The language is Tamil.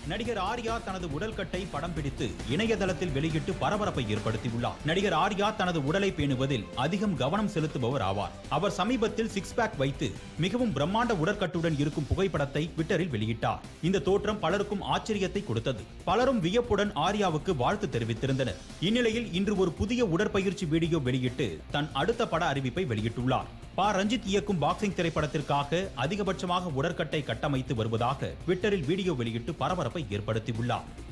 நடிகர் ஆர்யா தனது உடல்கட்டை படம் பிடித்து இணையதளத்தில் வெளியிட்டு பரபரப்பை ஏற்படுத்தியுள்ளார் நடிகர் ஆர்யா தனது உடலை பேணுவதில் அதிகம் கவனம் செலுத்துபவர் ஆவார் அவர் சமீபத்தில் சிக்ஸ் பேக் வைத்து மிகவும் பிரம்மாண்ட உடற்கட்டுடன் இருக்கும் புகைப்படத்தை ட்விட்டரில் வெளியிட்டார் இந்த தோற்றம் பலருக்கும் ஆச்சரியத்தை கொடுத்தது பலரும் வியப்புடன் ஆர்யாவுக்கு வாழ்த்து தெரிவித்திருந்தனர் இந்நிலையில் இன்று ஒரு புதிய உடற்பயிற்சி வீடியோ வெளியிட்டு தன் அடுத்த பட அறிவிப்பை வெளியிட்டுள்ளார் பா ரஞ்சித் இயக்கும் பாக்ஸிங் திரைப்படத்திற்காக அதிகபட்சமாக உடற்கட்டை கட்டமைத்து வருவதாக ட்விட்டரில் வீடியோ வெளியிட்டு பரபரப்பை ஏற்படுத்தியுள்ளார்